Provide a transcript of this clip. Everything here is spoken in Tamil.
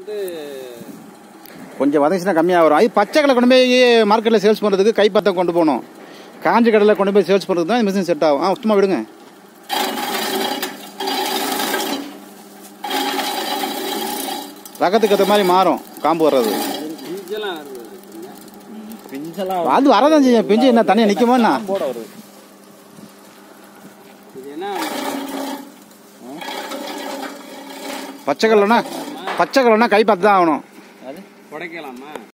வந்து கொஞ்சம் வதங்கிச்சுன்னா கம்மியாக வரும் அது பச்சை கடலை கொண்டு போய் மார்க்கெட்டில் சேல்ஸ் பண்ணுறதுக்கு கைப்பத்தம் கொண்டு போகணும் காஞ்ச கடலை கொண்டு போய் சேல்ஸ் பண்ணுறதுக்கு தான் இந்த மிஷின் செட் ஆகும் ஆ சும்மா விடுங்க ரகத்துக்கு ஏற்ற மாதிரி மாறும் காம்பு வர்றது பிஞ்செல்லாம் வருது பிஞ்செல்லாம் அது வரதான் செய்யும் பிஞ்சு என்ன தனியாக நிற்குமா என்ன போட வருது இது என்ன பச்சை கடலைனா பச்சை கடலைனா கைப்பற்ற தான் ஆகணும் அது உடைக்கலாமா